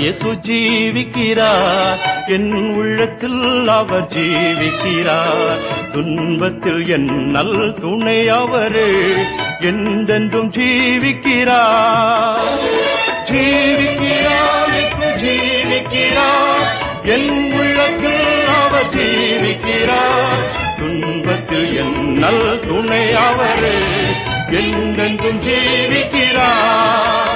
இயேசு ஜீவிக்கிறார் என் உள்ளத்தில் அவர் ஜீவிக்கிறார் துன்பத்தில் என் நல் துணை அவரே என்றென்றும் ஜீவிக்கிறார் ஜீவிக்கிறார் இயேசு ஜீவிக்கிறார் என் உள்ளத்தில் அவர் ஜீவிக்கிறார் துன்பத்தில் என் நல் துணை அவரே என்றென்றும் ஜீவிக்கிறார்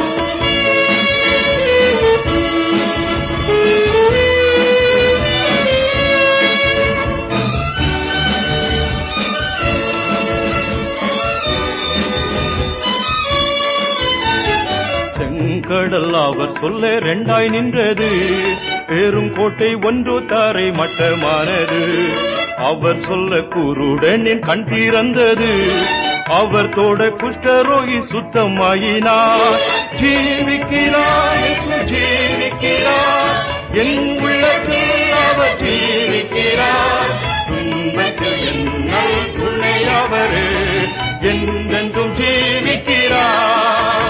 செங்கடல் அவர் சொல்ல ரெண்டாய் நின்றது பெரும் கோட்டை ஒன்று தாரை மட்டமானது அவர் சொல்ல குருடனின் கண் திறந்தது அவர் தோட குஷ்டரோகி சுத்தமாயினார் ஜீவிக்கிறார் இயேசு ஜீவிக்கிறார் என் உள்ளத்தில் அவர் ஜீவிக்கிறார் துன்பத்தில் என்னல் துணை அவரே என்றென்றும் ஜீவிக்கிறார்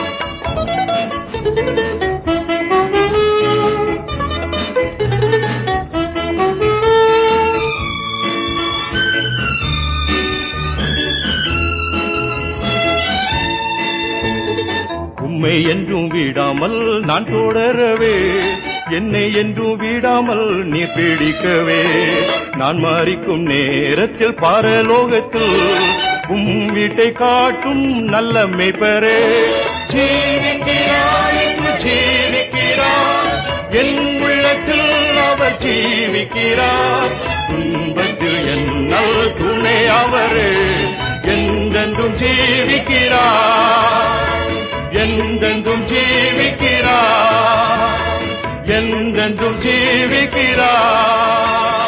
உம்மை என்றும் விடாமல் நான் தொடரவே என்னை என்றும் விடாமல் நீ பிடிக்கவே நான் மாறிக்கும் நேரத்தில் பாரலோகத்தில் உம் வீட்டை காட்டும் நல்ல மெய்ப்பரே ஜீவிக்கிறார் இயேசு ஜீவிக்கிறார் என் உள்ளத்தில் அவர் ஜீவிக்கிறார் துன்பத்தில் என்னல் துணை அவரே என்றென்றும் ஜீவிக்கிறார் என்றென்றும் ஜீவிக்கிறார் என்றென்றும் ஜீவிக்கிறார்